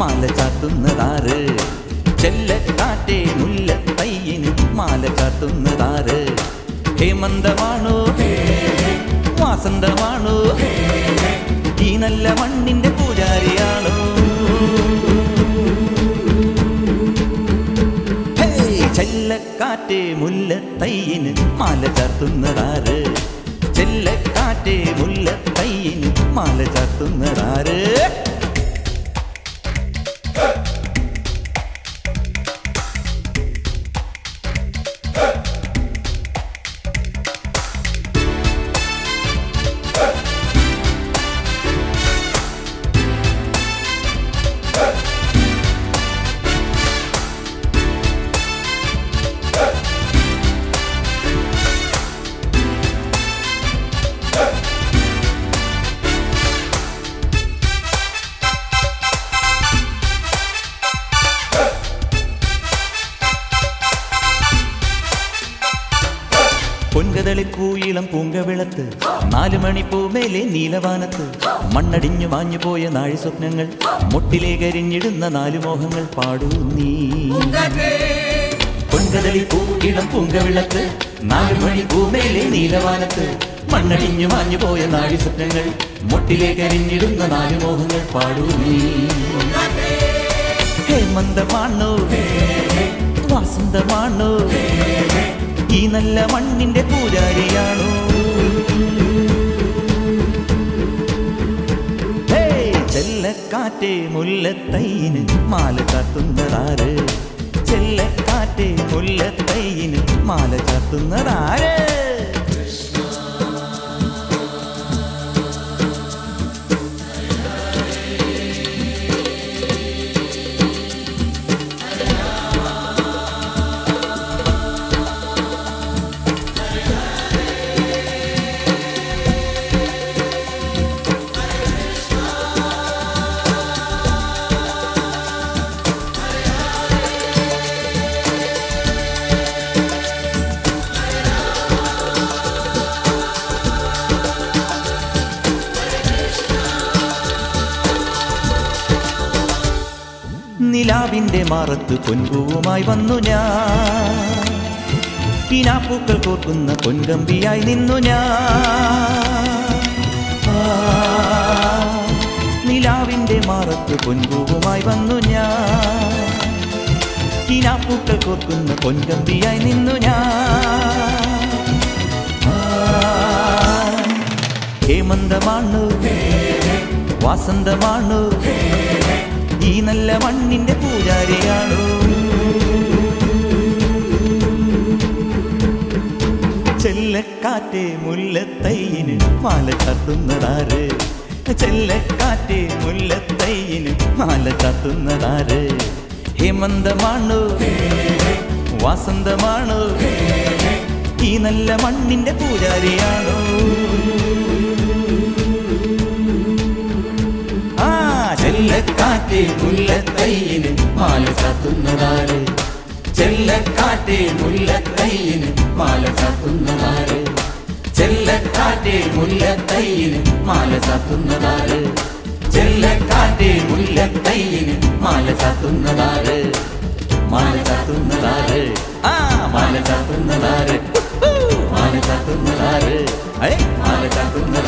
മാല ചാത്തുന്നതാറ് ചെല്ലക്കാറ്റേ മുല്ലത്തയ്യിന് മാല ചാത്തുന്നതാറ് ഹേമന്തമാണോ വാസന്തമാണോ ഈ നല്ല മണ്ണിന്റെ പൂജാരിയാണോ ഹേയ്! ചെല്ലക്കാറ്റേ മുല്ലത്തയ്യിന് മാല ചാർത്തുന്നതാറ് ചെല്ലക്കാറ്റേ മുല്ലത്തയ്യിന് മാല ചാർത്തുന്നതാറ് പൊൻകതളിപ്പൂയിളം പൂങ്കവിളത്ത് നാലു മണിപ്പൂമേലെ നീലവാനത്ത് മണ്ണടിഞ്ഞു മാഞ്ഞു പോയ നാഴി സ്വപ്നങ്ങൾ മുട്ടിലെ കരിഞ്ഞിടുന്ന നാലു മോഹങ്ങൾ പാടൂ നീ പൊൻകതളിപ്പൂയിളം പൂങ്കവിളത്ത് നാലു മണിപ്പൂമേലെ നീലവാനത്ത് മണ്ണടിഞ്ഞു മാഞ്ഞു പോയ നാഴി സ്വപ്നങ്ങൾ മുട്ടിലെ കരിഞ്ഞിടുന്ന നാലു മോഹങ്ങൾ പാടൂ നീ ഹേമന്തമാണോ വാസന്തമാണോ ഈ നല്ല മണ്ണിന്റെ പൂജാരിയാണോ ഹേയ്! ചെല്ലക്കാറ്റേ മുല്ലത്തൈന് മാല ചാത്തുന്നതാര് ചെല്ലക്കാറ്റേ മുല്ലത്തൈന് മാല ചാത്തുന്നതാര് നിലാവിന്റെ മാറത്ത് പൊൻപൂവുമായി വന്നു ഞാൻ കിനാപ്പൂക്കൾ കോർക്കുന്ന പൊൻകമ്പിയായി നിന്നു ഞാൻ ആ, നിലാവിന്റെ മാറത്ത് പൊൻപൂവുമായി വന്നു ഞാൻ കിനാപ്പൂക്കൾ കോർക്കുന്ന പൊൻകമ്പിയായി നിന്നു ഞാൻ ആ, ഹേമന്തമാണു വാസന്തമാണു ഈ നല്ല മണ്ണിന്റെ പൂജാരിയാണോ ചെല്ലക്കാറ്റേ മുല്ലത്തൈയിന് മാല ചാത്തുന്നതാര് ചെല്ലക്കാറ്റേ മുല്ലത്തൈയിന് മാല ചാത്തുന്നതാര് ഹേമന്തമാണോ വാസന്തമാണോ ഈ നല്ല മണ്ണിന്റെ പൂജാരിയാണോ ആ ചെല്ലക്കാറ്റേ മുല്ലത്തൈയിന് മാല ചാത്തുന്നതാര് ചെല്ലക്കാറ്റേ മുല്ലത്തൈയിന് മാല ചാത്തുന്നതാര് ചെല്ലക്കാറ്റേ മുല്ലത്തൈയിന് മാല ചാത്തുന്നതാര് ചെല്ലക്കാറ്റേ മുല്ലത്തൈയിന് മാല ചാത്തുന്നതാര് മാല ചാത്തുന്നതാര് ആ മാല ചാത്തുന്നതാര് മാല ചാത്തുന്നതാര് ഏ മാല ചാത്തുന്നതാര്